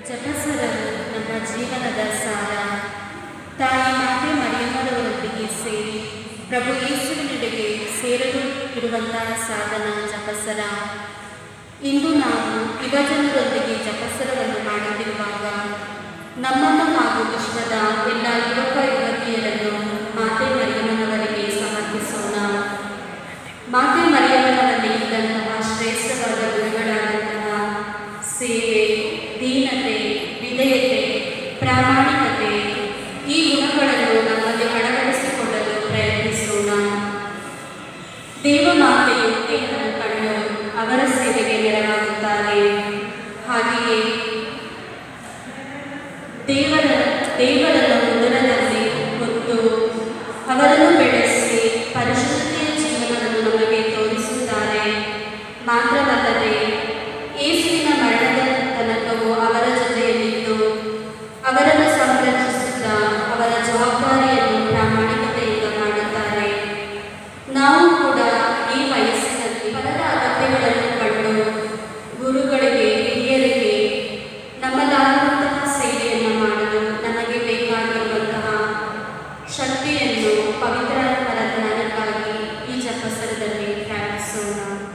ಜಪಸರವು ನಮ್ಮ ಜೀವನದ ಸಾರ ತಾಯಿ ಮಾತೆ ಮರಿಯಮ್ಮನವರೊಂದಿಗೆ ಸೇರಿ ಪ್ರಭು ಯೇಸುವಿನೆಡೆಗೆ ಸೇರಲು ಇರುವಂತಹ ಸಾಧನ ಜಪಸರ ಇಂದು ನಾವು ಯುವಜನರೊಂದಿಗೆ ಜಪಸರವನ್ನು ಮಾಡುತ್ತಿರುವಾಗ ನಮ್ಮನ್ನು ಹಾಗೂ ವಿಶ್ವದ ಎಲ್ಲ ಯುವಕ ಯುವತಿಯರನ್ನು ಮಾತೆ ಮರಿಯಮ್ಮನವರಿಗೆ ಸಮರ್ಪಿಸೋಣ ಮಾತೆ ಮರಿಯಮ್ಮನವರಲ್ಲಿ ಇದ್ದಂತಹ ಶ್ರೇಷ್ಠವಾದ ಗುರುಗಳಾದಂತಹ ಸೇವೆ ದೀನತೆ ವಿಧೇಯತೆ ಪ್ರಾಮಾಣಿಕತೆ ಈ ಗುಣಗಳನ್ನು ನಮ್ಮಲ್ಲಿ ಅಳವಡಿಸಿಕೊಳ್ಳಲು ಪ್ರಯತ್ನಿಸೋಣ ದೇವಮಾತೆಯು ದೇವರನ್ನು ಕಂಡು ಅವರ ಸೇವೆಗೆ ನೆರವಾಗುತ್ತಾರೆ ಹಾಗೆಯೇ ದೇವರ ದೇವರನ್ನು ಉದರದಲ್ಲಿ ಹೊತ್ತು ಅವರನ್ನು ಬೆಳೆಸಿ ಪರಿಶುದ್ಧತೆಯ ಜೀವನವನ್ನು ನಮಗೆ ತೋರಿಸುತ್ತಾರೆ ಮಾತ್ರವಲ್ಲದೆ ಯೇಸುವಿನ ಮರಣದ ತನಕವೂ ಅವರ ಜೊತೆಯಲ್ಲಿದ್ದು ಅವರನ್ನು ಸಂರಕ್ಷಿಸುತ್ತಾ ಅವರ ಜವಾಬ್ದಾರಿಯನ್ನು ಪ್ರಾಮಾಣಿಕತೆಯಿಂದ ಮಾಡುತ್ತಾರೆ ನಾವು ಕೂಡ ಈ ವಯಸ್ಸಿನಲ್ಲಿ ಪಲರ ಅಗತ್ಯಗಳನ್ನು ಕಂಡು ಗುರುಗಳಿಗೆ ಹಿರಿಯರಿಗೆ ನಮ್ಮದಾದಂತಹ ಸೇವೆಯನ್ನು ಮಾಡಲು ನಮಗೆ ಬೇಕಾಗಿರುವಂತಹ ಶಕ್ತಿಯನ್ನು ಪವಿತ್ರಾತ್ಮರ ಜ್ಞಾನಕ್ಕಾಗಿ ಈ ಜಪಸರದಲ್ಲಿ ಪ್ರಾರ್ಥಿಸೋಣ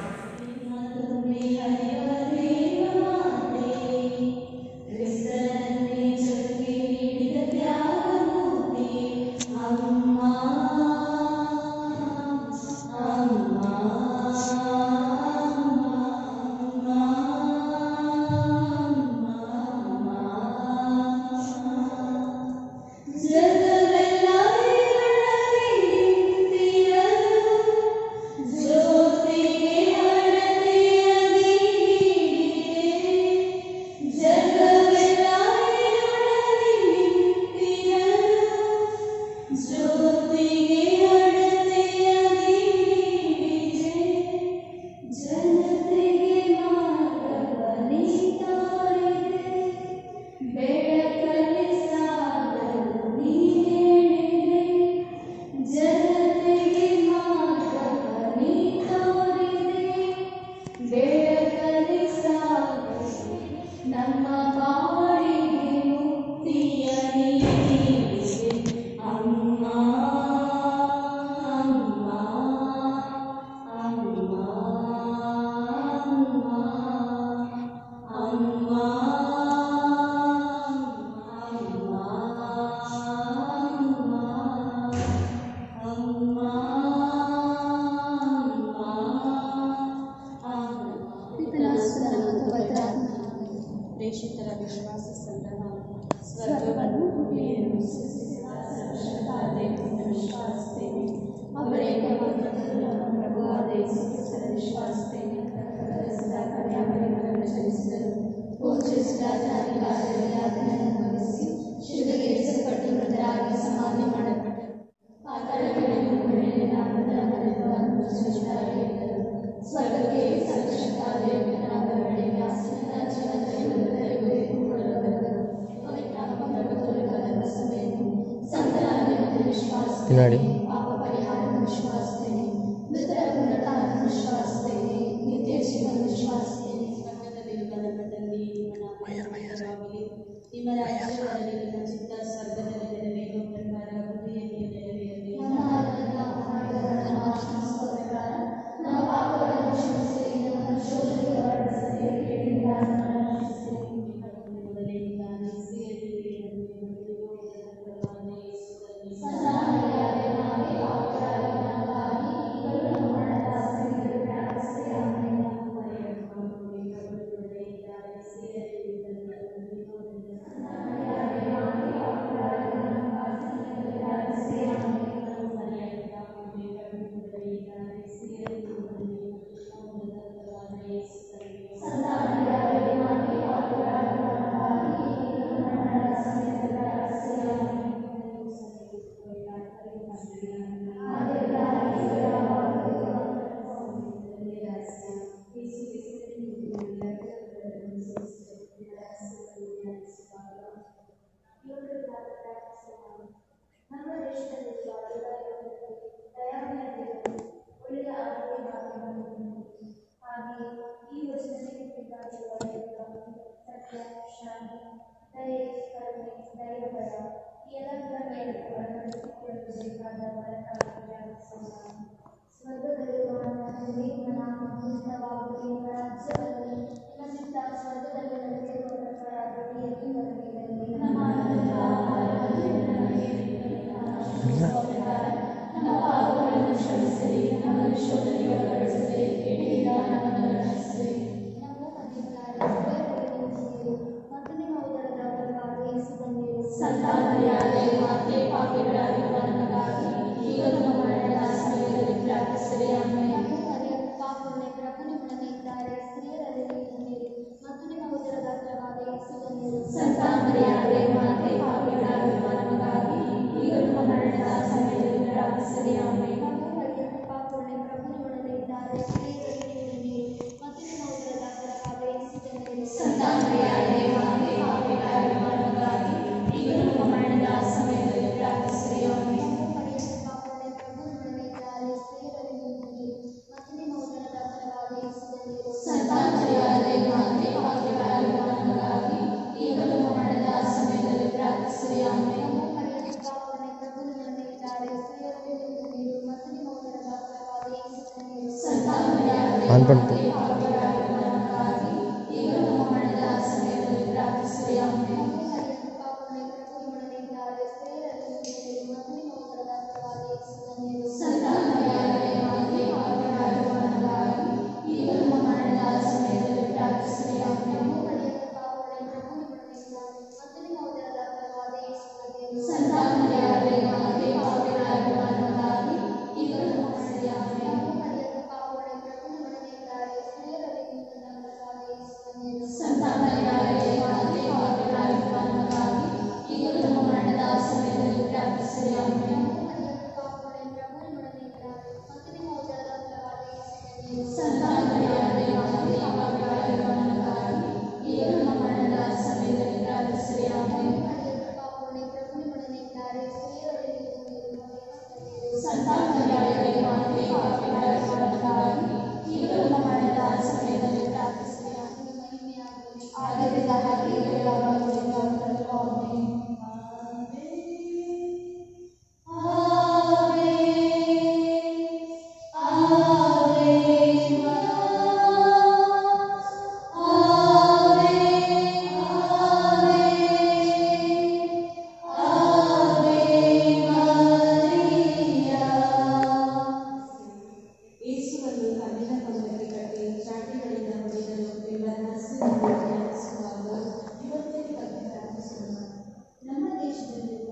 ನಮ್ಮ ಬಾಳಿಗೆ ಮುಕ್ತಿಯ ನೀಡಿದೆ ಅಮ್ಮ ಅಮ್ಮ ಅಮ್ಮ ಅಮ್ಮ ಅಮ್ಮ ಪ್ರೇಷಿತರ ವಿಶ್ವಾಸ ಸಂಗ್ರಹ ಸ್ವರ್ಗವನ್ನು ಭೂಮಿಯನ್ನು ಸೃಷ್ಟಿಸಿದ ಸರ್ವಶಕ್ತನ ವಿಶ್ವಾಸಿಸ್ತೇನೆ ಅವರೇ ಪ್ರಭುವಾದ ಯೇಸುಕ್ರಿಸ್ತರ ವಿಶ್ವಾಸಿಸ್ತೇನೆ ಸದಾ ಕನ್ಯಾಮರಿಗಳನ್ನು ಜನಿಸಿದರು ಪೂಜಿಸಿದಾಚಾರಿಗಳನ್ನು ವಹಿಸಿ ಶಿಲುಬೆಗೇರಿಸಲ್ಪಟ್ಟು ಮೃತರಾಗಿ ಸಮಾಧಿ ಮಾಡಲ್ಪಟ್ಟರು ಪಾತಾಳಗಳನ್ನು ಮೇಲೆ ನಾಮದ ಮನೆಯನ್ನು ಅನುಭವಿಸಿದ್ದಾರೆ ಎಂದರು ಸ್ವರ್ಗಕ್ಕೆ ಸರ್ವಶಕ್ತ ದೇವರ ಬಳಿಗೆ ಆಸನದ ಜೀವನದಲ್ಲಿ ಮೃತರಿಗೂ ಕೊಡಲಬಲ್ಲರು ಪವಿತ್ರಾತ್ಮಕ ಸಭೆಯನ್ನು ಸಂತರ ವಿಶ್ವಾಸಿಸ್ತೇನೆ ಪಾಪ ಪರಿಹಾರವನ್ನು ವಿಶ್ವಾಸಿಸ್ತೇನೆ ಮೃತರ ಪುನರುತ್ಥಾನ ವಿಶ್ವಾಸಿಸ್ತೇನೆ ನಿತ್ಯ ಜೀವನ ವಿಶ್ವಾಸಿಸ್ತೇನೆ ಸ್ವರ್ಗದಲ್ಲಿರುವ ನಮ್ಮ ತಂದೆ ನಿಮ್ಮ ನಾಮವಾಗಲಿ ನಿಮ್ಮ ರಾಜ್ಯದಲ್ಲಿ ನಿಮ್ಮ ಚಿತ್ತ ಸ್ವರ್ಗದಲ್ಲಿ ನೆರವೇರುವ ಪ್ರಕಾರ ಭೂಮಿಯಲ್ಲಿ ನೆರವೇರಲಿ ನಮ್ಮ ಆಹಾರವನ್ನು ಪ್ರಕಾರ ನಮ್ಮ ಪಾಪಗಳನ್ನು ಕ್ಷಮಿಸಿ ನಮ್ಮ ಶೋಧನೆಗೆ ಒಳಪಡಿಸದೆ ಕೇಡಿನಿಂದ ನಮ್ಮನ್ನು ರಕ್ಷಿಸಿರಿ. ಸದಾಮರಿಯಾದೆ ನಮಗೆ ಪಾಪರಾಗಿ ನಮಗಾಗಿ ಈಗಲೂ ನಮ್ಮ ಮರಣದ ಸಮಯದಲ್ಲಿ ಪ್ರಾರ್ಥಿಸಿರಿ. ಆಮೆನ್. ಸದಾಮರಿಯಾದೆ ನಮಗೆ ಪಾಪರಾಗಿ ನಮಗಾಗಿ ಈಗಲೂ ಪ್ರಾರ್ಥಿಸಿರಿ. ಆಮೆನ್. ಸದಾಮರಿಯಾದೆ ನಮಗೆ ಪಾಪರಾಗಿ ನಮಗಾಗಿ ಈಗಲೂ ನಮ್ಮ ಮರಣದ ಸಮಯದಲ್ಲಿ ಪ್ರಾರ್ಥಿಸಿರಿ. ಆಮೆನ್. ನಮ್ಮ ದೇಶದಲ್ಲಿರುವ ದಯಾಮಯ ಒಳ್ಳೆಯ ಆರೋಗ್ಯ ಭಾಗ್ಯವನ್ನು ಹಾಗೆ ಈ ಯೋಜನೆಗೆ ಬೇಕಾಗಿರುವ ಸತ್ಯ ಶಾಂತಿ ದಯೆ ಕರುಣೆ ದೈವಬಲ ಈ ಎಲ್ಲ ಗುಣಗಳನ್ನು ನಡೆಸಿಕೊಳ್ಳಲು ಬೇಕಾದ ವರಕ್ಕಾಗಿ ಪ್ರಾರ್ಥಿಸೋಣ ಸ್ವರ್ಗದಲ್ಲಿರುವ ನಮ್ಮ ತಂದೆ ನಿಮ್ಮ ನಾಮ ಪೂಜಿತವಾಗಲಿ ನಿಮ್ಮ ರಾಜ್ಯದಲ್ಲಿ ನಿಮ್ಮ ಚಿತ್ತ ಸ್ವರ್ಗದಲ್ಲಿ ನಡೆಸಿರುವ ಪ್ರಕಾರ ಭೂಮಿಯಲ್ಲಿ ನೆರವೇರಲಿ ನಮ್ಮ ಅನುದಿನದ ಆಹಾರವನ್ನು ನಮಗೆ ನಮ್ಮ ಪಾಪಗಳನ್ನು ಕ್ಷಮಿಸಿರಿ ನಮ್ಮನ್ನು ಶೋಧನೆಗೆ ಒಳಪಡಿಸದೆ ಕೆಟ್ಟದಿಂದ ನಮ್ಮನ್ನು ರಕ್ಷಿಸಿರಿ ನಮ್ಮ ಮಧ್ಯಕಾಲ ಮತ್ತು ನಿಮ್ಮ ಉದರದ ಫಲವಾದ ಯೇಸುವನ್ನು ಸಂತಾನಯಾದೆ ಮಾತೆ ಪಾಪಿಗಳಾಗಿರುವ ನಮಗಾಗಿ ಈಗಲೂ ನಮ್ಮ ಮರಣದ ಸಮಯದಲ್ಲಿ ಪ್ರಾರ್ಥಿಸಿರಿ ಆಮೇಲೆ ಪಾಪುಣ್ಯ ಪ್ರಭುನಿಮ್ಮೊಡನೆ ಇದ್ದಾರೆ ಸ್ತ್ರೀಯರಲ್ಲಿ ನೀರು ಮತ್ತು ನಿಮ್ಮ ಉದರದ ಫಲವಾದ ಯೇಸುವನ್ನು ಸಂತಾನಯಾದೆ ಮಾತೆ ಪಾಪಿಗಳಾಗಿರುವ ನಮಗಾಗಿ ಈಗಲೂ ನಮ್ಮ ಮರಣದ ಸಮಯದಲ್ಲಿ ಪ್ರಾರ್ಥಿಸಿರಿ ಆಮೇಲೆ ಪಾಪುಣ್ಯ ಪ್ರಭುನಿಮ್ಮೊಡನೆ ಇದ್ದಾರೆ ಸ್ತ್ರೀಯರಲ್ಲಿ ನೀರು ಮತ್ತು ನಿಮ್ಮ ಉದರದ ಫಲವಾದ ಯೇಸುವನ್ನು ಸಂತಾನಯಾದೆ ಮಾತೆ ಪಾಪಿಗಳಾಗಿರುವ ನಮಗಾಗಿ ಈಗಲೂ ನಮ್ಮ ಮರಣದ ಸಮಯದಲ್ಲಿ ಪ್ರಾರ್ಥಿಸಿರಿ ಆಮೇಲೆ ಪಾಪುಣ್ಯ ಪ್ರಭುನಿಮ್ಮೊಡನೆ ಇದ್ದಾರೆ ಸ್ತ್ರೀಯರಲ್ಲಿ ನೀರು ಮತ್ತು ನಿಮ್ಮ ಉದರದ ಫಲವಾದ ಯೇಸುವನ್ನು ಸಂತಾನಯಾದೆ ಮಾತೆ ಪಾಪಿಗಳಾಗಿರುವ ನಮಗಾಗಿ ಈಗಲೂ ನಮ್ಮ ಮರಣದ ಸಮಯದಲ್ಲಿ ಪ್ರಾರ್ಥಿಸಿರಿ ಆಮೇಲೆ ಅನ್ಪಡ್ತು ಈಗಲೂ ನಮ್ಮ ಮರಣದ ಸಮಯದಲ್ಲಿ ಪ್ರಾರ್ಥಿಸಿರಿ ಆಮೇಲೆ ಸಂತಾನಯಾದೆ ಮಾತೆ ಪಾಪಿಗಳಾಗಿರುವ ನಮಗಾಗಿ ಈಗಲೂ ನಮ್ಮ ಮರಣದ ಸಮಯದಲ್ಲಿ ಪ್ರಾರ್ಥಿಸಿರಿ ಆಮೇಲೆ ಸಂತಾನಯಾದೆ ಮಾತೆ ಪಾಪಿಗಳಾಗಿರುವ ನಮಗಾಗಿ ಈಗಲೂ ನಮ್ಮ ಮರಣದ ಸಂತಾನಯಾದೆ ಮಾತೆ ಪಾಪಿಗಳಾಗಿರುವ ನಮಗಾಗಿ ಈಗಲೂ ನಮ್ಮ ಮರಣದ ಸಮಯದಲ್ಲಿ ಪ್ರಾರ್ಥಿಸಿರಿ ಆಮೇಲೆ ಸಂತಾನಯಾದೆ ಮಾತೆ ಪಾಪಿಗಳಾಗಿರುವ ನಮಗಾಗಿ ಈಗಲೂ ನಮ್ಮ ಮರಣದ ಸಮಯದಲ್ಲಿ ಪ್ರಾರ್ಥಿಸಿರಿ ಆಮೇಲೆ ಸಂತಾನಯಾದೆ ಮಾತೆ ಪಾಪಿಗಳಾಗಿರುವ ನಮಗಾಗಿ ಈಗಲೂ ನಮ್ಮ ಮರಣದ ಸಮಯದಲ್ಲಿ ಪ್ರಾರ್ಥಿಸಿರಿ ಆಮೇಲೆ ಆಗಲಿಲ್ಲ ಹಾಗೆ ಯಾವಾಗಲೂ ಯಾವಾಗಲೂ ಆಮೆನ್. ಯೇಸುವನ್ನು ಕಲ್ಲಿನ ಕಂಬಕ್ಕೆ ಕಟ್ಟಿ ಚಾಟಿಗಳಿಂದ ಹೊಡೆದರು ಎಂಬ ರಹಸ್ಯವನ್ನು ಧ್ಯಾನಿಸುವಾಗ ಇವತ್ತೇ ಬಗ್ಗೆ ಪ್ರಾರ್ಥಿಸೋಣ ನಮ್ಮ ದೇಶದಲ್ಲಿರುವ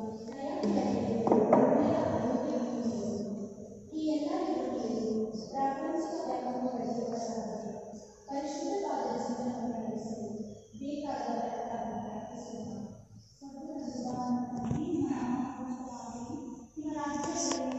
ಈ ಎಲ್ಲ ಯೋಜನೆಗಳು ಪ್ರಾಪಂಚಿಕ ಧರ್ಮವನ್ನು ಬೆಳೆಸುವುದಕ್ಕಾಗಿ ಪರಿಶುದ್ಧವಾದ ಜೀವನವನ್ನು ನಡೆಸಲು ಬೇಕಾದ ವರಕ್ಕಾಗಿ ಪ್ರಾರ್ಥಿಸೋಣ ನಿಮ್ಮ ರಾಜ್ಯದಲ್ಲಿ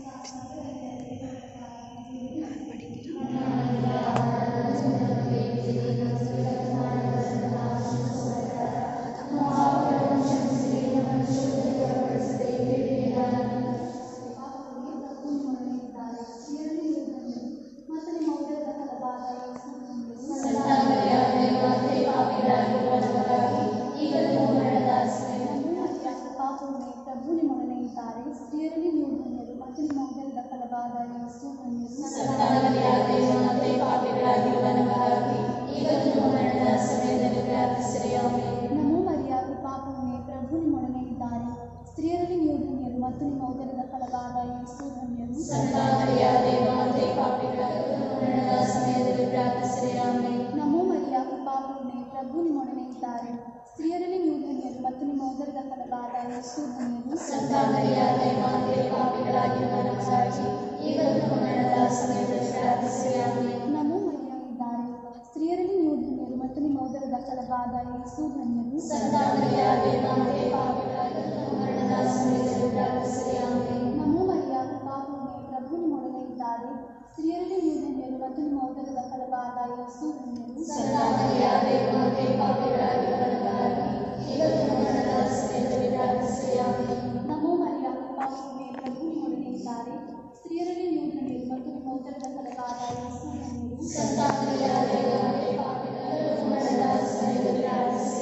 ಮತ್ತು ನಿಮ್ಮ ಉದರದ ಫಲವಾದ ಸಂತಾನಯಾದೆ ಮಾತೆ ಪಾಪಿಗಳಾಗಿರುವ ನಮಗಾಗಿ ಈಗಲೂ ನಮ್ಮ ಮರಣದ ಸಮಯದಲ್ಲಿ ಪಾಪವನ್ನೇ ಪ್ರಭು ನಿಮ್ಮೊಡನೆ ಇದ್ದಾರೆ ಸ್ತ್ರೀಯರಲ್ಲಿ ನೀವು ಧನ್ಯರು ಮತ್ತು ನಿಮ್ಮ ಉದರದ ಫಲವಾದ ಯೇಸು ಧನ್ಯರು ಸಂತಾನಯಾದೆ ಮಾತೆ ಪಾಪಿಗಳಾಗಿರುವ ನಮಗಾಗಿ ಈಗಲೂ ನಮ್ಮ ಮರಣದ ಸಮಯದಲ್ಲಿ ಪ್ರಾರ್ಥಿಸಿರಿ ಆಮೇಲೆ ನಮೋ ಮರಿಯಾಗಿ ಪಾಪವನ್ನೇ ಪ್ರಭು ನಿಮ್ಮೊಡನೆ ಇದ್ದಾರೆ ಸ್ತ್ರೀಯರಲ್ಲಿ ನೀವು ಧನ್ಯರು ಮತ್ತು ನಿಮ್ಮ ಉದರದ ಫಲವಾದ ಯೇಸು ಧನ್ಯರು ಸಂತಾನಯಾದೆ ಮಾತೆ ಪಾಪಿಗಳಾಗಿರುವ ಮರಣದ ಸಮಯದಲ್ಲಿ ಪ್ರಾರ್ಥಿಸಿರಿ ಆಮೇಲೆ ನಮೋ ಮರಿಯಾಗಿ ಪಾಪವನ್ನೇ ಪ್ರಭು ನಿಮ್ಮೊಡನೆ ಇದ್ದಾರೆ ಸ್ತ್ರೀಯರಲ್ಲಿ ನೀವು ಧನ್ಯರು ಮತ್ತು ನಿಮ್ಮ ಉದರದ ಫಲವಾದ ಯೇಸು ಧನ್ಯರು ಸಂತಾನಯಾದೆ ಮಾತೆ ಪಾಪಿಗಳಾಗಿರುವ ನಮಗಾಗಿ ಈಗಲೂ ನಮ್ಮ ಮರಣದ ಸಮಯದಲ್ಲಿ ಪ್ರಾರ್ಥಿಸಿರಿ ಆಮೇಲೆ ನಮೋ ಮರಿಯಾಗಿದ್ದಾರೆ ಸ್ತ್ರೀಯರಲ್ಲಿ ನೀವು ಧನ್ಯರು ಮತ್ತು ನಿಮ್ಮ ಉದರದ ಫಲವಾದ ಯೇಸು ಧನ್ಯರು ಸಂತಾನಯಾದೆ ಮಾತೆ ಪಾಪಿಗಳಾಗಿರುವ ಮರಣದ ಸಮಯದಲ್ಲಿ ಪ್ರಾರ್ಥಿಸಿರಿ ಆಮೇಲೆ ನಮೋ ಮರಿಯಾಗಿ ಪಾಪವನ್ನೇ ಪ್ರಭು ನಿಮ್ಮೊಡನೆ ಇದ್ದಾರೆ ಸ್ತ್ರೀಯರಲ್ಲಿ ನೀವು ಧನ್ಯರು ಮತ್ತು ನಿಮ್ಮ ಉದರದ ಫಲವಾದ ಯೇಸು ಧನ್ಯರು ಸಂತಾನಯಾದೆ ಮಾತೆ ಪಾಪಿಗಳಾಗಿರುವ ನಮಗಾಗಿ ಈಗಲೂ ನಮ್ಮ ಮರಣದ ಸಮಯದಲ್ಲಿ ಪ್ರಾರ್ಥಿಸಿರಿ ಆಮೇಲೆ ನಮೋ ಮರಿಯಾಗಿ ಪಾಪವನ್ನೇ ಪ್ರಭು ನಿಮ್ಮೊಡನೆ ಇದ್ದಾರೆ ಸ್ತ್ರೀಯರಲ್ಲಿ ನೀವು ಧನ್ಯರು ಮತ್ತು ನಿಮ್ಮ ಉದರದ ಫಲವಾದ ಯೇಸು ಧನ್ಯರು ಸಂತಾನಯಾದೆ ಮಾತೆ ಪಾಪಿಗಳಾಗಿರುವ ಮರಣದ ಸಮಯದಲ್ಲಿ ಪ್ರಾರ್ಥಿಸಿರಿ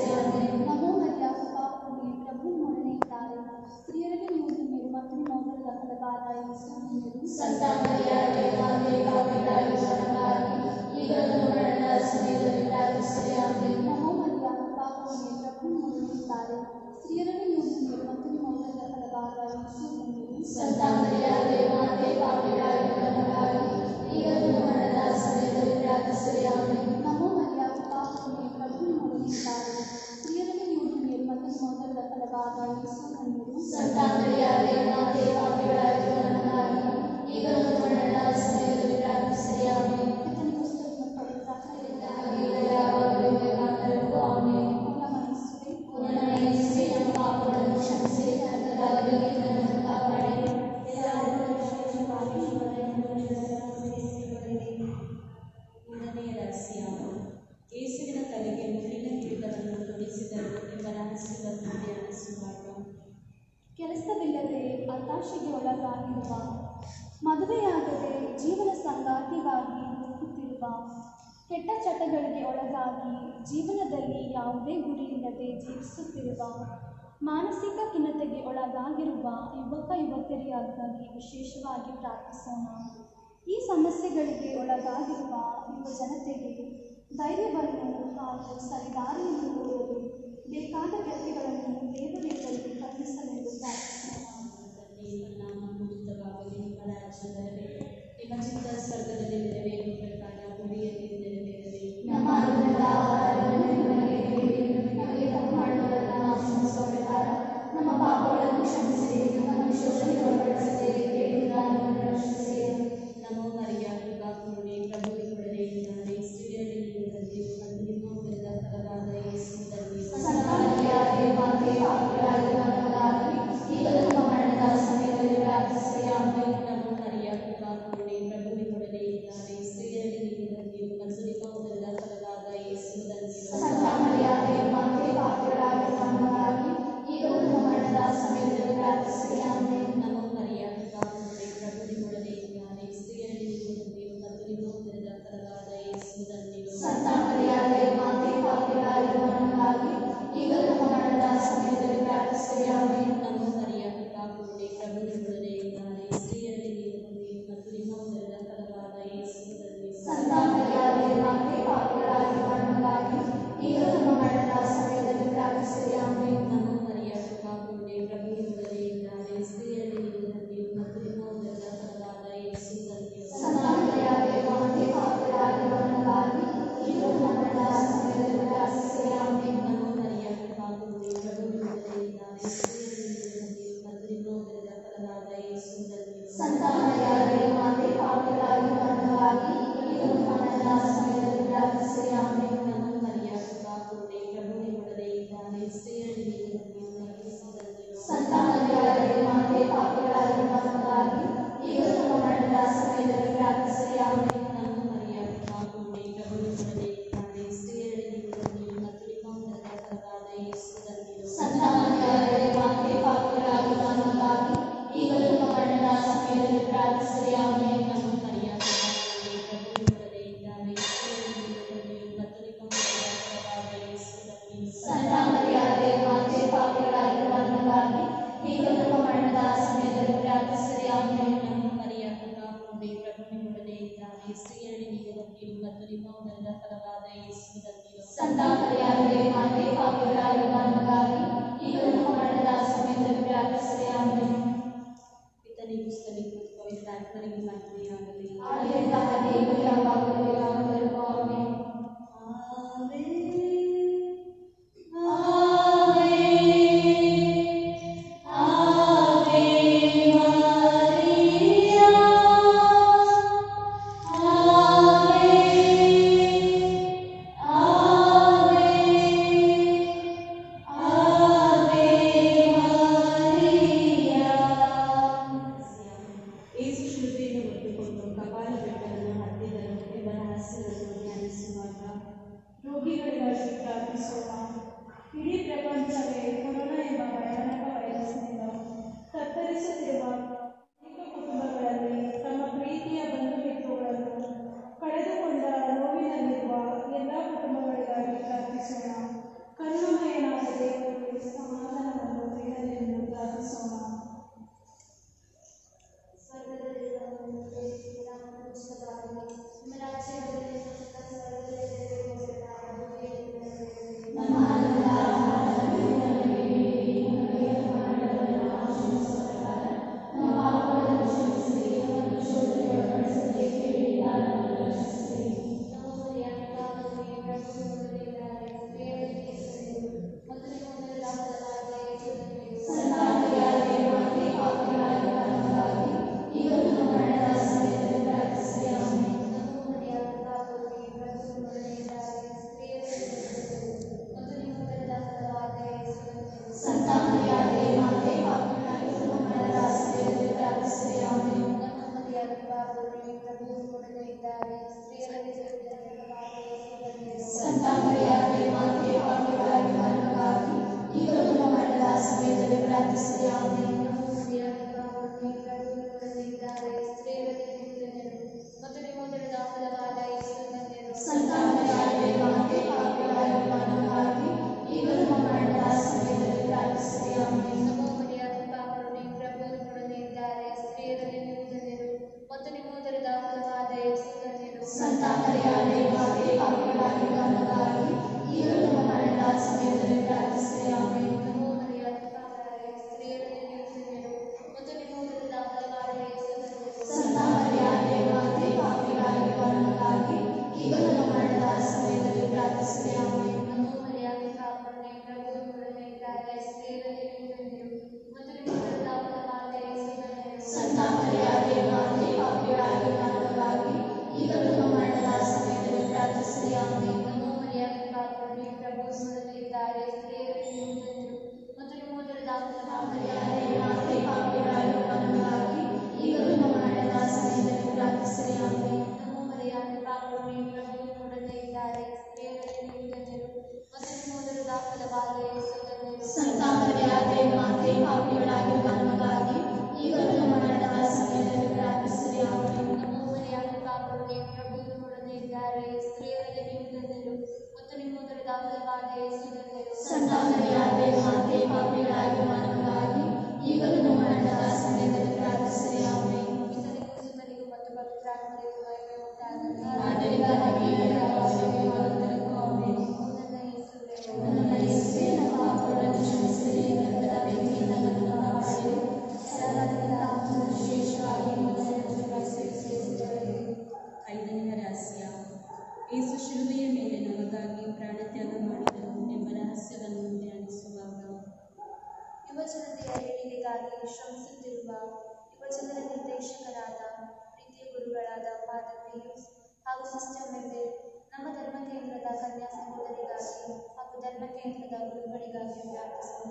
ತೋರಿಸುತ್ತಾರೆ ಸ್ತ್ರೀಯರನ್ನು ಯೋಜನೆಯರು ಮತ್ತು ನಿಮ್ಮ ಔತಣದ ಫಲವಾದ ಯೇಸು ಎಂಬುದು ಸಂತ ಮರಿಯಾದೆ ಮಾತೆ ಪಾಪಿಗಳಾಗಿರುವ ನಮಗಾಗಿ ಈಗಲೂ ಮರಣದ ಸಮಯದಲ್ಲಿ ಪ್ರಾರ್ಥಿಸಿರಿ ಆಮೆನ್ ನಮೋ ಮರಿಯ ಕೃಪಾಪೂರ್ಣೆ ಪ್ರಭು ನಿಮ್ಮೊಡನಿದ್ದಾರೆ ಸ್ತ್ರೀಯರನ್ನು ಯೋಜನೆಯರು ಮತ್ತು ನಿಮ್ಮ ಔತಣದ ಫಲವಾದ ಯೇಸು ಎಂಬುದು ಸಂತ ಮರಿಯಾದೆ ಮಾತೆ ಪಾಪಿಗಳಾಗಿರುವ ನಮಗಾಗಿ ಈಗಲೂ ಮರಣದ ಸಮಯದಲ್ಲಿ ಪ್ರಾರ್ಥಿಸಿರಿ ಆಮೆನ್ ಕರ್ತನಿಗೆ ಸ್ತೋತ್ರ ಪವಿತ್ರಾತ್ಮರಿಂದ ಈಗ ಯಾವಾಗಲೂ ಬೇಕಾದವರೆಗೂ ಆಮೆನ್ ಪೂರ್ಣಮಯಿಸುವೆ ಪುನಃ ಯೇಸುವೆ ನಮ್ಮ ಪಾಪಗಳನ್ನು ಕ್ಷಮಿಸಿ ನರಕದಾಗಲಿ ನಮ್ಮನ್ನು ಕಾಪಾಡಿ ಮೂರನೆಯ ರಹಸ್ಯ ಯೇಸುವಿನ ತಲೆಗೆ ಮುಳ್ಳಿನ ಕಿರೀಟವನ್ನು ತೊಡಿಸಿದರು ಎಂಬ ರಹಸ್ಯವನ್ನು ಧ್ಯಾನಿಸುವಾಗ ಕೆಲಸವಿಲ್ಲದೆ ಹತಾಶೆಗೆ ಒಳಗಾಗಿರುವ ಮದುವೆಯಾಗದೆ ಜೀವನ ಸಂಗಾತಿಗಾಗಿ ಹುಡುಕುತ್ತಿರುವ ಕೆಟ್ಟ ಚಟಗಳಿಗೆ ಒಳಗಾಗಿ ಜೀವನದಲ್ಲಿ ಯಾವುದೇ ಗುರಿಯಿಲ್ಲದೆ ಜೀವಿಸುತ್ತಿರುವ ಮಾನಸಿಕ ಖಿನ್ನತೆಗೆ ಒಳಗಾಗಿರುವ ಯುವಕ ಯುವತಿಯರಿಗಾಗಿ ವಿಶೇಷವಾಗಿ ಪ್ರಾರ್ಥಿಸೋಣ ಈ ಸಮಸ್ಯೆಗಳಿಗೆ ಒಳಗಾಗಿರುವ ಯುವ ಜನತೆಗೆ ಧೈರ್ಯವನ್ನು ಹಾಗೂ ಸರಿದಾರಿಯನ್ನು ತೋರಲು ಬೇಕಾದ ವ್ಯಕ್ತಿಗಳನ್ನು ದೇವರಲ್ಲಿ ಕರುಣಿಸಲೆಂದು ಪ್ರಾರ್ಥಿಸೋಣ ತಂದೆ ನಿಮ್ಮ ನಾಮ ಪೂಜಿತವಾಗಲಿ ನಿಮ್ಮ ರಾಜ್ಯ ಬರಲಿ ನಿಮ್ಮ ಚಿತ್ತ ಸ್ವರ್ಗದಲ್ಲಿ ನೆರವೇರುವ ಪ್ರಕಾರ ಭೂಮಿಯಲ್ಲಿ ನೆರವೇರಲಿ ನಮ್ಮ ಅನುದಿನದ ಆಹಾರವನ್ನು ನಮಗೆ ನೀಡಿರಿ ನಮಗೆ ತಪ್ಪು ಮಾಡುವವರನ್ನ ಕ್ಷಮಿಸುವ ಪ್ರಕಾರ ನಮ್ಮ ಪಾಪಗಳನ್ನು ಕ್ಷಮಿಸಿರಿ ನಮ್ಮನ್ನು ಶೋಷಣೆಗೆ ಒಳಪಡಿಸದೆ ಕೇಳಿದ ನಮ್ಮನ್ನು ರಕ್ಷಿಸಿರಿ ನಮೋ ಮರಿಯ ಕೃಪಾ ಕರುಣೆ ಪ್ರಭು ನಿಮ್ಮೊಡನೆ ಇದ್ದಾರೆ ಸ್ತ್ರೀಯರಲ್ಲಿ ನೀವು ಧನ್ಯರು ಮತ್ತು ನಿಮ್ಮ ಉದರದ ಫಲವಾದ ಯೇಸು ಧನ್ಯರು ಸಂತ ಮರಿಯಾದೆ ಮಾತೆ ಪಾಪಿಗಳಾಗಿರುವ ನಮಗಾಗಿ ಈಗಲೂ ನಮ್ಮ ಮರಣದ ಸಮಯದಲ್ಲಿ ಪ್ರಾರ್ಥಿಸಿರಿ ಆಮೆನ್ ನಮೋ ಮರಿಯ ಕೃಪಾ ಕರುಣೆ ಪ್ರಭು ನಿಮ್ಮೊಡನೆ ಇದ್ದಾರೆ ಸ್ತ್ರೀಯರಲ್ಲಿ ನೀವು ಧನ್ಯರು ಮತ್ತು ನಿಮ್ಮ ಉದರದ ಫಲವಾದ ಯೇಸು ಧನ್ಯರು ಸಂತ ಮರಿಯಾದೆ ಮಾತೆ ಪಾಪಿಗಳಾಗಿರುವ ನಮಗಾಗಿ ಈಗಲೂ ನಮ್ಮ ಮರಣದ ಸಮಯದಲ್ಲಿ ಪ್ರಾರ್ಥಿಸಿರಿ ಆಮೆನ್ ನಮೋ ಮರಿಯ ಕೃಪಾ ಕರುಣೆ ಪ್ರಭು ನಿಮ್ಮೊಡನೆ ಇದ್ದಾರೆ ಸ್ತ್ರೀಯರಲ್ಲಿ ನೀವು ಧನ್ಯರು ಮತ್ತು ನಿಮ್ಮ ಉದರದ ಫಲವಾದ ಯೇಸು ಧನ್ಯರು ಸಂತ ಮರಿಯಾದೆ ಮಾತೆ ಪಾಪಿಗಳಾಗಿರುವ ನಮಗಾಗಿ ಈಗಲೂ ನಮ್ಮ ಮರಣದ ಸಮಯದಲ್ಲಿ ಪ್ರಾರ್ಥಿಸಿರಿ ಆಮೆನ್ ನಮೋ ಮರಿಯ ಕೃಪಾ ಕರುಣೆ ಪ್ರಭು ನಿಮ್ಮೊಡನೆ ಇದ್ದಾರೆ ಸ್ತ್ರೀಯರಲ್ಲಿ ನೀವು ಧನ್ಯರು ಮತ್ತು ನಿಮ್ಮ ಉದರದ ಫಲವಾದ ಯೇಸು ಧನ್ಯರು ಸಂತ ಮರಿಯಾದೆ ಮಾತೆ ಪಾಪಿಗಳಾಗಿರುವ ನಮಗಾಗಿ ಈಗಲೂ ನಮ್ಮ ಮರಣದ ಸಮಯದಲ್ಲಿ ಪ್ರಾರ್ಥಿಸಿರಿ ಆಮೆನ್ ನಮೋ ಮರಿಯ ಕೃಪಾ ಕರುಣೆ ಪ್ರಭು ನಿಮ್ಮೊಡನೆ ಇದ್ದಾರೆ ಸ್ತ್ರೀಯರಲ್ಲಿ ನೀವು ಧನ್ಯರು ಮತ್ತು ನಿಮ್ಮ ಉದರದ ಫಲವಾದ ಯೇಸು ಧನ್ಯರು ಸಂತ ಮರಿಯಾದೆ ಮಾತೆ ಪಾಪಿಗಳಾಗಿರುವ ನಮಗಾಗಿ ಈಗಲೂ ನಮ್ಮ ಮರಣದ ಸಮಯದಲ್ಲಿ ಪ್ರಾರ್ಥಿಸಿರಿ ಆಮೆನ್ ನಮೋ ಮರಿಯ ಕೃಪಾ ಕರುಣೆ ಪ್ರಭು ನಿಮ್ಮೊಡನೆ ಇದ್ದಾರೆ ಸ್ತ್ರೀಯರಲ್ಲಿ ನೀವು ಧನ್ಯರು ಮತ್ತು ನಿಮ್ಮ ಉದರದ ಫಲವಾದ ಯೇಸು ಧನ್ಯರು ಸಂತ ಮರಿಯಾದೆ ಮಾತೆ ಪಾಪಿಗಳಾಗಿರುವ ನಮಗಾಗಿ ಈಗಲೂ ನಮ್ಮ ಮರಣದ ಸಮಯದಲ್ಲಿ ಪ್ರಾರ್ಥಿಸಿರಿ ಆಮೆನ್ ನಮೋ ಮರಿಯ ಕೃಪಾ ಕರುಣೆ ಪ್ರಭು ನಿಮ್ಮೊಡನೆ ಇದ್ದಾರೆ ಸ್ತ್ರೀಯರಲ್ಲಿ ನೀವು ಧನ್ಯರು ಮತ್ತು ಯೇಸು ಧನ್ಯರು ಸಂತ ಮರಿಯಾದೆ ಮಾತೆ ಪಾಪಿಗಳಾಗಿರುವ ನಮಗಾಗಿ ಈಗಲೂ ನಮ್ಮ ಮರಣದ ಸಮಯದಲ್ಲಿ ಪ್ರಾರ್ಥಿಸಿರಿ ಆಮೆನ್ ನಮೋ ಮರಿಯ ಕೃಪಾ ಕರುಣೆ ಪ್ರಭು ನಿಮ್ಮೊಡನೆ ಇದ್ದಾರೆ ಸ್ತ್ರೀಯರಲ್ಲಿ ನೀವು ಧನ್ಯರು ಮತ್ತು ನಿಮ್ಮ ಉದರದ ಫಲವಾದ ಯೇಸು ಧನ್ಯರು ಸಂತ ಮರಿಯಾದೆ ಮಾತೆ ಪಾಪಿಗಳಾಗಿರುವ ನಮಗಾಗಿ ಈಗಲೂ ನಮ್ಮ ಮರಣದ ಸಮಯದಲ್ಲಿ ಪ್ರಾರ್ಥಿಸಿರಿ ಆಮೆನ್ ನಮೋ ಮರಿಯ ಕೃಪಾ ಕರುಣೆ ಪ್ರಭು ನಿಮ್ಮೊಡನೆ ಇದ್ದಾರೆ ಸ್ತ್ರೀಯರಲ್ಲಿ ನೀವು ಧನ್ಯರು ಮತ್ತು ನಿಮ್ಮ ಉದರದ ಫಲವಾದ ಯೇಸು ಧನ್ಯರು ಸಂತ ಮರಿಯಾದೆ ಮಾತೆ ಪಾಪಿಗಳಾಗಿರುವ ನಮಗಾಗಿ ಈಗಲೂ ನಮ್ಮ ಮರಣದ ಸಮಯದಲ್ಲಿ ಪ್ರಾರ್ಥಿಸಿರಿ ಆಮೆನ್ ನಮೋ ಮರಿಯ ಕೃಪಾ ಕರುಣೆ ಪ್ರಭು ನಿಮ್ಮೊಡನೆ ಇದ್ದಾರೆ ಸ್ತ್ರೀಯರಲ್ಲಿ ನೀವು ಧನ್ಯರು ಮತ್ತು ನಿಮ್ಮ ಉದರದ ಫಲವಾದ ಯೇಸು ಧನ್ಯರು ಸಂತ ಮರಿಯಾದೆ ಮಾತೆ ಪಾಪಿಗಳಾಗಿರುವ ನಮಗಾಗಿ ಈಗಲೂ ನಮ್ಮ ಮರಣದ ಸಮಯದಲ್ಲಿ ಪ್ರಾರ್ಥಿಸಿರಿ ಆಮೆನ್ ಪಿತನಿಗೂ ಸ್ತನಿಗೂ ಪವಿತ್ರ ಆತ್ಮನಿಗೂ ಮಹಿಮೆಯಾಗಲಿ ಆದಿಯಿಂದ ಹಾಗೆಯೂ ಯಾವಾಗಲೂ ಯಾವಾಗಲೂ ಆಮೆನ್ ಆವೆ ಆವೆ ಮರಿಯಾ ಆವೆ ಆವೆ ಆವೆ ಮರಿಯಾ ಏಸು ಶಿಲುಬೆಯನ್ನು ಹೊತ್ತುಕೊಂಡು ಕಪಾಲ ಬೆಟ್ಟವನ್ನು ಹತ್ತಿದರು ಎಂಬ ರಹಸ್ಯವನ್ನು ಧ್ಯಾನಿಸುವಾಗ ರೋಗಿಗಳಿಗಾಗಿ ಪ್ರಾರ್ಥಿಸೋಣ ಇಡೀ ಪ್ರಪಂಚವೇ ಕೊರೋನಾ ಎಂಬ ಭಯಾನಕ ವೈರಸ್ನಿಂದ ತತ್ತರಿಸುತ್ತಿರುವ ಅನೇಕ ಕುಟುಂಬಗಳಲ್ಲಿ ತಮ್ಮ ಪ್ರೀತಿಯ ಬಂಧು ಮಿತ್ರಗಳನ್ನು ಕಳೆದುಕೊಂಡ ನೋವಿನಲ್ಲಿರುವ ಎಲ್ಲ ಕುಟುಂಬಗಳಿಗಾಗಿ ಪ್ರಾರ್ಥಿಸೋಣ ಕರುಣಮಯನಾದ ದೇವರು ಸಮಾಧಾನವನ್ನು ನೀಡಲೆಂದು ಪ್ರಾರ್ಥಿಸೋಣ ಸ್ವರ್ಗದಲ್ಲಿರುವ ನಮ್ಮ ತಂದೆಯೇ, ನಾಮವನ್ನು ಪೂಜಿತವಾಗಲಿ. ನಿಮ್ಮ ರಾಜ್ಯದಲ್ಲಿ ಸ್ವರ್ಗದಲ್ಲಿ ನೆರವೇರುವ ಪ್ರಕಾರ ಭೂಮಿಯಲ್ಲಿ ನೆರವೇರಲಿ. ನಮ್ಮ ಅನುದಿನದ ಆಹಾರವನ್ನು ಮರಿಯಾದೆ ಮಾತೆ ಪಾಪಿಗಳಾಗಿರುವ ನಮಗಾಗಿ ಈಗಲೂ ನಮ್ಮ ಮರಣದ ಸಮಯದಲ್ಲಿ ಪ್ರಾರ್ಥಿಸಿರಿ ಆಮೇಲೆ ನಮ್ಮ ಮರ್ಯಾದೆ ಪಾಪಕ್ಕೆ ಪ್ರಭು ನಿಮ್ಮೊಡನೆ ಇದ್ದಾರೆ ಸ್ತ್ರೀಯರಲ್ಲಿ ನೀವು ಧನ್ಯರು ಮತ್ತು ನಿಮ್ಮ ಉದರದ ಫಲವಾದ ಯೇಸು ಧನ್ಯರು ಸಂತ ಮರಿಯಾದೆ ಮಾತೆ ಪಾಪಿಗಳಾಗಿರುವ ನಮಗಾಗಿ ಈಗಲೂ ನಮ್ಮ ಮರಣದ ಸಮಯದಲ್ಲಿ ಪ್ರಾರ್ಥಿಸಿರಿ ಆಮೇಲೆ ಪಿತನಿಗೂ ಸುತನಿಗೂ ಮತ್ತು ಪವಿತ್ರಾತ್ಮರಿಗೂ ಮಹಿಮೆ ಉಂಟಾಗಲಿ ಆದ್ದರಿಂದ ನಮಗೆ ಯಾವಾಗಲೂ ಯಾವಾಗಲೂ ಆಮೇಲೆ ಓ ನನ್ನ ಯೇಸುವೇ, ನನ್ನ ಯೇಸುವೇ, ನನ್ನ ಪಾಪಗಳನ್ನು ಕ್ಷಮಿಸಿರಿ ನರಕದ ಬೆಂಕಿಯಿಂದ ನನ್ನನ್ನು ಕಾಪಾಡಿರಿ ಸರಳದಿಂದ ಆತ್ಮನ ವಿಶೇಷವಾಗಿ ಮೊದಲನೆಯ ಸೇರಿಸಿಕೊಳ್ಳಿ ಐದನೆಯ ರಹಸ್ಯ ಯೇಸು ಶಿಲುಬೆಯ ಮೇಲೆ ನಮಗಾಗಿ ಪ್ರಾಣತ್ಯಾಗ ಮಾಡಿದರು ಎಂಬ ರಹಸ್ಯವನ್ನು ಧ್ಯಾನಿಸುವಾಗ ಯುವಜನತೆಯ ಏಳಿಗೆಗಾಗಿ ಶ್ರಮಿಸುತ್ತಿರುವ ಯುವಜನರ ನಿರ್ದೇಶಕರಾದ ಪ್ರೀತಿಯ ಗುರುಗಳಾದ ಫಾದರ್ ಪಿಯೂಸ್ ಹಾಗೂ ಸಿಸ್ಟರ್ ಮೆಂಬೆ ನಮ್ಮ ಧರ್ಮ ಕೇಂದ್ರದ ಕನ್ಯಾ ಸಹೋದರಿಗಾಗಿ ಹಾಗೂ ಧರ್ಮ ಕೇಂದ್ರದ ಗುರುಗಳಿಗಾಗಿ ಪ್ರಾರ್ಥಿಸೋಣ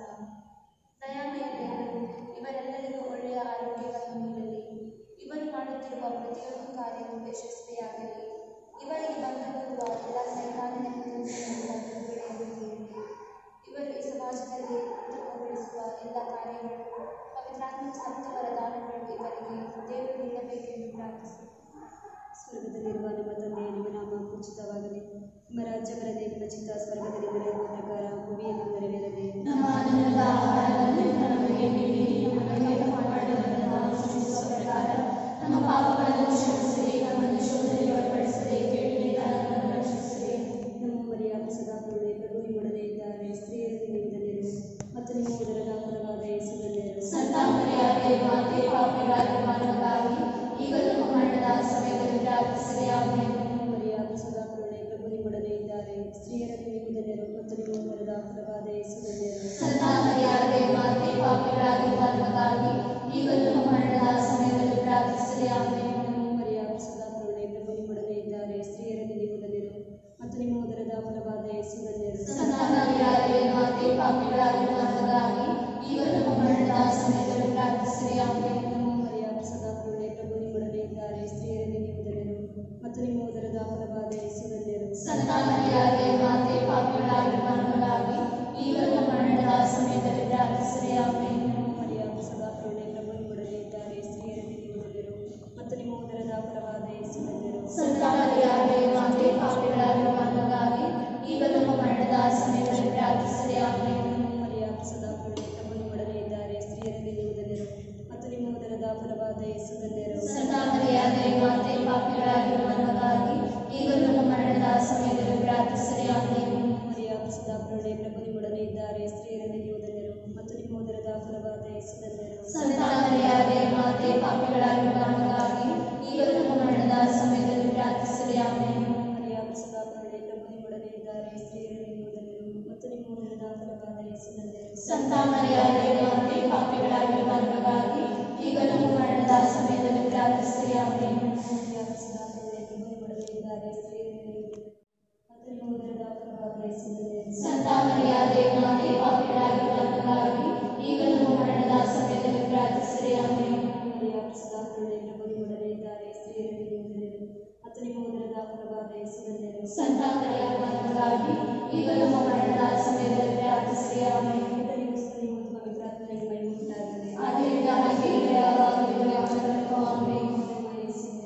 ದಯಾಮಯ ದೇವರು ಇವರೆಲ್ಲರಿಗೂ ಒಳ್ಳೆಯ ಆರೋಗ್ಯವನ್ನು ನೀಡಲಿ ಇವರು ಮಾಡುತ್ತಿರುವ ಪ್ರತಿಯೊಂದು ಕಾರ್ಯವು ಯಶಸ್ವಿಯಾಗಲಿ ಇವರಿಗೆ ಬಂದವರು ಎಲ್ಲ ಸೈತಾನನ ಹಿಂಸೆಯನ್ನು ಬಿಡುಗಡೆಯನ್ನು ನೀಡಲಿ ಇವರು ಈ ಸಮಾಜದಲ್ಲಿ ಉತ್ತಮಗೊಳಿಸುವ ಎಲ್ಲ ಕಾರ್ಯಗಳು ಪವಿತ್ರಾತ್ಮ ಸಪ್ತವರ ದಾನಗಳು ಇವರಿಗೆ ದೇವರು ನೀಡಬೇಕೆಂದು ಪ್ರಾರ್ಥಿಸಿ ಸ್ವರ್ಗದಲ್ಲಿರುವ ನಮ್ಮ ತಂದೆ ನಿಮ್ಮ ನಾಮ ಪೂಜಿತವಾಗಲಿ ನಿಮ್ಮ ರಾಜ್ಯ ಬರದೆ ನಿಮ್ಮ ಚಿತ್ತ ಸ್ವರ್ಗದಲ್ಲಿ ನೆರವೇರುವ ಪ್ರಕಾರ ಭೂಮಿಯನ್ನು ನೆರವೇರಲಿ ನಮ್ಮ ಅನ್ನದ ಆಹಾರವನ್ನು ನಮಗೆ ನೀಡಿ ನಮಗೆ ಮಾಡಿದವರನ್ನು ನಾವು ಕ್ಷಮಿಸುವ ಪ್ರಕಾರ ನಮ್ಮ ಪಾಪಗಳನ್ನು ಕ್ಷಮಿಸಿರಿ ನಮ್ಮನ್ನು ಶೋಧನೆಗೆ ಒಳಪಡಿಸದೆ ಕೇಳಿನಿಂದ ನಮ್ಮನ್ನು ರಕ್ಷಿಸಿರಿ ನಮ್ಮ ಮರಿಯಾದ ಸದಾ ಕರುಣೆ ಪ್ರಭು ನಿಮ್ಮೊಡನೆ ಇದ್ದಾರೆ ಸ್ತ್ರೀಯರಲ್ಲಿ ನೀವು ಧನ್ಯರು ಮತ್ತು ನಿಮ್ಮ ಉದರದ ಫಲವಾದ ಯೇಸು ಧನ್ಯರು ಸಂತ ಮರಿಯಾದೆ ಮಾತೆ ಪಾಪಿಗಳಾಗಿರುವ ನಮಗಾಗಿ ಈಗಲೂ ನಮ್ಮ ಮರಣದ ಸಮಯದಲ್ಲಿ ಪ್ರಾರ್ಥಿಸಿರಿ ಆಮೇಲೆ ಮರಿಯಾದ ಸದಾ ಕರುಣೆ ಪ್ರಭು ನಿಮ್ಮೊಡನೆ ಇದ್ದಾರೆ ಸ್ತ್ರೀಯರಲ್ಲಿ ನೀವು ಧನ್ಯರು ಮತ್ತು ನಿಮ್ಮ ಉದರದ ಫಲವಾದ ಯೇಸು ಧನ್ಯರು ಸಂತ ಮರಿಯಾದೆ ಮಾತೆ ಪಾಪಿಗಳಾಗಿರುವ ನಮಗಾಗಿ ಈಗಲೂ ನಮ್ಮ ಮರಣದ ಸಮಯದಲ್ಲಿ ಪ್ರಾರ್ಥಿಸಿರಿ ಆಮೇಲೆ ಮರಿಯಾದ ಸದಾ ಕರುಣೆ ಪ್ರಭು ನಿಮ್ಮೊಡನೆ ಇದ್ದಾರೆ ಸ್ತ್ರೀಯರಲ್ಲಿ ನೀವು ಧನ್ಯರು ಮತ್ತು ನಿಮ್ಮ ಉದರದ ಫಲವಾದ ಯೇಸು ಧನ್ಯರು ಸಂತ ಮರಿಯಾದೆ ಮಾತೆ ಪಾಪಿಗಳಾಗಿರುವ ನಮಗಾಗಿ ಈಗಲೂ ನಮ್ಮ ಮರಣದ ಸಮಯದಲ್ಲಿ ಪ್ರಾರ್ಥಿಸಿರಿ ಆಮೇಲೆ ಮರಿಯಾದ ಸದಾ ಕರುಣೆ ಪ್ರಭು ನಿಮ್ಮೊಡನೆ ಇದ್ದಾರೆ ಸ್ತ್ರೀಯರಲ್ಲಿ ನೀವು ಧನ್ಯರು ಮತ್ತು ನಿಮ್ಮ ಉದರದ ಫಲವಾದ ಯೇಸು ಧನ್ಯರು ಸಂತ ಮರಿಯಾದೆ ಮಾತೆ ಪಾಪಿಗಳಾಗಿರುವ ನಮಗಾಗಿ ಈಗಲೂ ನಮ್ಮ ಮರಣದ ಸಮಯದಲ್ಲಿ ಪ್ರಾರ್ಥಿಸಿರಿ ಆಮೇಲೆ ಮರಿಯಾದ ಸದಾ ಕರುಣೆ ಪ್ರಭು ನಿಮ್ಮೊಡನೆ ಇದ್ದಾರೆ ಸ್ತ್ರೀಯರಲ್ಲಿ ನೀವು ಧನ್ಯರು ಮತ್ತು ನಿಮ್ಮ ಉದರದ ಫಲವಾದ ಯೇಸು ಧನ್ಯರು ಸಂತ ಮರಿಯಾದೆ ಮಾತೆ ಪಾಪಿಗಳಾಗಿರುವ ನಮಗಾಗಿ ಈಗಲೂ ನಮ್ಮ ಮರಣದ ಸಮಯದಲ್ಲಿ ಪ್ರಾರ್ಥಿಸಿರಿ ಆಮೇಲೆ ಮರಿಯಾದ ಸದಾ ಕರುಣೆ ಪ್ರಭು ನಿಮ್ಮೊಡನೆ ಇದ್ದಾರೆ ಸ್ತ್ರೀಯರಲ್ಲಿ ನೀವು ಧನ್ಯರು ಮತ್ತು ನಿಮ್ಮ ಉದರದ ಫಲವಾದ ಯೇಸು ಧನ್ಯರು ಸಂತ ಮರಿಯಾದೆ ಮಾತೆ ಪಾಪಿಗಳಾಗಿರುವ ನಮಗಾಗಿ ಈಗಲೂ ನಮ್ಮ ಮರಣದ ಸಮಯದಲ್ಲಿ ಪ್ರಾರ್ಥಿಸಿರಿ ಆಮೇಲೆ ಮರಿಯಾದ ಸದಾ ಕರುಣೆ ಪ್ರಭು ನಿಮ್ಮೊಡನೆ ಇದ್ದಾರೆ ಸ್ತ್ರೀಯರಲ್ಲಿ ನೀವು ಧನ್ಯರು ಮತ್ತು ನಿಮ್ಮ ಉದರದ ಫಲವಾದ ಯೇಸು ಧನ್ಯರು ಸಂತ ಮರಿಯಾದೆ ಮಾತೆ ಪಾಪಿಗಳಾಗಿರುವ ನಮಗಾಗಿ ಈಗಲೂ ನಮ್ಮ ಮರಣದ ಸಮಯದಲ್ಲಿ ಪ್ರಾರ್ಥಿಸಿರಿ ಆಮೇಲೆ ಮರಿಯಾದ ಸದಾ ಕರುಣೆ ಪ್ರಭು ನಿಮ್ಮೊಡನೆ ಇದ್ದಾರೆ ಸ್ತ್ರೀಯರಲ್ಲಿ ನೀವು ಧನ್ಯರು ಮತ್ತು ನಿಮ್ಮ ಉದರದ ಫಲವಾದ ಯೇಸು ಧನ್ಯರು ಸಂತ ಮರಿಯಾದೆ ಮಾತೆ ಪಾಪಿಗಳಾಗಿರುವ ನಮಗಾಗಿ ಈಗಲೂ ನಮ್ಮ ಮರಣದ ಸಮಯದಲ್ಲಿ ಪ್ರಾರ್ಥಿಸಿರಿ ಆಮೇಲೆ ಮರಿಯಾದ ಸದಾ ಕರುಣೆ ಪ್ರಭು ನಿಮ್ಮೊಡನೆ ಇದ್ದಾರೆ ಸ್ತ್ರೀಯರಲ್ಲಿ ನೀವು ಧನ್ಯರು ಮತ್ತು ನಿಮ್ಮ ಉದರದ ಫಲವಾದ ಯೇಸು ಧನ್ಯರು ಸಂತ ಮರಿಯಾದೆ ಮಾತೆ ಪಾಪಿಗಳಾಗಿರುವ ನಮಗಾಗಿ ಈಗಲೂ ನಮ್ಮ ಮರಣದ ಸಮಯದಲ್ಲಿ ಪ್ರಾರ್ಥಿಸಿರಿ ಆಮೇಲೆ ಮರಿಯಾದ ಸದಾ ಕರುಣೆ ಪ್ರಭು ನಿಮ್ಮೊಡನೆ ಇದ್ದಾರೆ ಸ್ತ್ರೀಯರಲ್ಲಿ ನೀವು ಧನ್ಯರು ಮತ್ತು ನಿಮ್ಮ ಉದರದ ಫಲವಾದ ಯೇಸು ಧನ್ಯರು ಸಂತ ಮರಿಯಾದ ನಮಗಾಗಿ ಈಗಲೂ ನಮ್ಮ ಮರಣದ ಸಮಯದಲ್ಲಿ ಪ್ರಾರ್ಥಿಸಿರಿ ಆಮೇಲೆ ಪಿತನಿಗೂ ಸುತನಿಗೂ ಮತ್ತು ಪವಿತ್ರಾತ್ಮನಿಗೆ ಮಹಿಮೆ ಉಂಟಾಗಲಿ ಆದ್ದರಿಂದ ಹಾಗೆ ಯಾವಾಗಲೂ ಯಾವಾಗಲೂ ಆಮೇಲೆ ನಮ್ಮ ಯೇಸುವೆ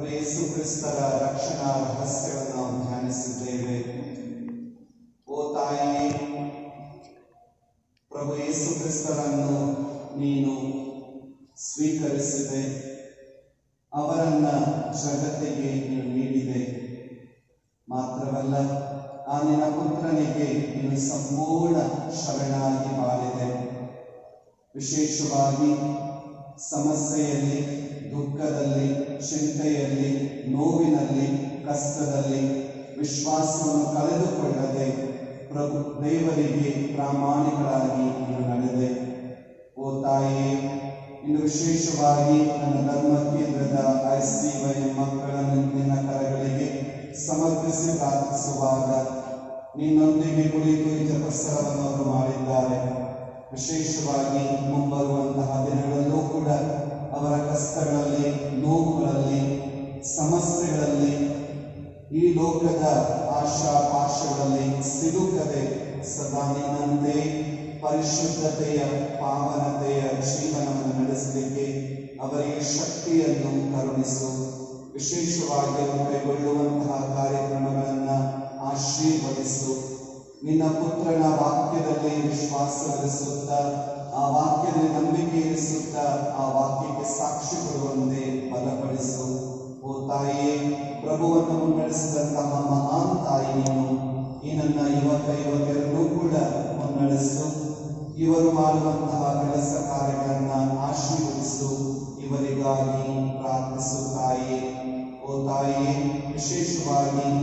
ಯೇಸು ಕ್ರಿಸ್ತರ ರಕ್ಷಣಾ ರಹಸ್ಯಗಳನ್ನು ನಾವು ಧ್ಯಾನಿಸಿದ್ದೇವೆ ಓ ತಾಯಿಯೇ ಪ್ರಭು ಯೇಸು ಕ್ರಿಸ್ತರನ್ನು ನೀನು ಸ್ವೀಕರಿಸಿದೆ ಅವರನ್ನ ಜಗತ್ತಿಗೆ ನೀನು ನೀಡಿದೆ ಮಾತ್ರವಲ್ಲ ಆ ನಿನ್ನ ಪುತ್ರನಿಗೆ ನೀನು ಸಂಪೂರ್ಣ ಶರಣಾಗಿ ಬಾಳಿದೆ ವಿಶೇಷವಾಗಿ ಸಮಸ್ಯೆಯಲ್ಲಿ ದುಃಖದಲ್ಲಿ ಚಿಂತೆಯಲ್ಲಿ ನೋವಿನಲ್ಲಿ ಕಷ್ಟದಲ್ಲಿ ವಿಶ್ವಾಸವನ್ನು ಕಳೆದುಕೊಳ್ಳದೆ ಪ್ರಭು ದೇವರಿಗೆ ಪ್ರಾಮಾಣಿಕರಾಗಿ ನೀನು ನಡೆದೆ ಓ ತಾಯಿಯೇ ಇನ್ನು ವಿಶೇಷವಾಗಿ ನನ್ನ ಧರ್ಮ ಕೇಂದ್ರದ ಐಸ್ಟಿವೈ ಮಕ್ಕಳನ್ನು ನಿನ್ನ ಕರಗಳಿಗೆ ಸಮರ್ಪಿಸಿ ಪ್ರಾರ್ಥಿಸುವಾಗ ನಿನ್ನೊಂದಿಗೆ ಕುಳಿತು ಈ ಜಪಸ್ಸರವನ್ನು ಅವರು ಮಾಡಿದ್ದಾರೆ ವಿಶೇಷವಾಗಿ ಮುಂಬರುವಂತಹ ದಿನಗಳಲ್ಲೂ ಕೂಡ ಅವರ ಕಷ್ಟಗಳಲ್ಲಿ ನೋವುಗಳಲ್ಲಿ ಸಮಸ್ಯೆಗಳಲ್ಲಿ ಈ ಲೋಕದ ಆಶಾ ಪಾಶಗಳಲ್ಲಿ ಸಿಲುಕದೆ ಸದಾ ನಿನ್ನಂತೆ ಪರಿಶುದ್ಧತೆಯ ಪಾವನತೆಯ ಜೀವನವನ್ನು ನಡೆಸಲಿಕ್ಕೆ ಅವರಿಗೆ ಶಕ್ತಿಯನ್ನು ಕರುಣಿಸು ವಿಶೇಷವಾಗಿ ಅವರು ಕೈಗೊಳ್ಳುವಂತಹ ಕಾರ್ಯಕ್ರಮಗಳನ್ನು ಆಶೀರ್ವದಿಸು ನಿನ್ನ ಪುತ್ರನ ವಾಕ್ಯದಲ್ಲಿ ವಿಶ್ವಾಸವಿರಿಸುತ್ತಾ ಆ ವಾಕ್ಯದಲ್ಲಿ ನಂಬಿಕೆ ಇರಿಸುತ್ತಾ ಆ ವಾಕ್ಯಕ್ಕೆ ಸಾಕ್ಷಿ ಕೊಡುವಂತೆ ಬಲಪಡಿಸು ಓ ತಾಯಿಯೇ ಪ್ರಭುವನ್ನು ಮುನ್ನಡೆಸಿದಂತಹ ಮಹಾನ್ ತಾಯಿ ನೀನು ಈ ನನ್ನ ಯುವಕ ಯುವತಿಯರನ್ನು ಕೂಡ ಮುನ್ನಡೆಸು ಇವರು ಮಾಡುವಂತಹ ಕೆಲಸ ಕಾರ್ಯಗಳನ್ನ ಆಶೀರ್ವದಿಸು ಇವರಿಗಾಗಿ ಪ್ರಾರ್ಥಿಸು ತಾಯಿಯೇ ಓ ತಾಯಿಯೇ ವಿಶೇಷವಾಗಿ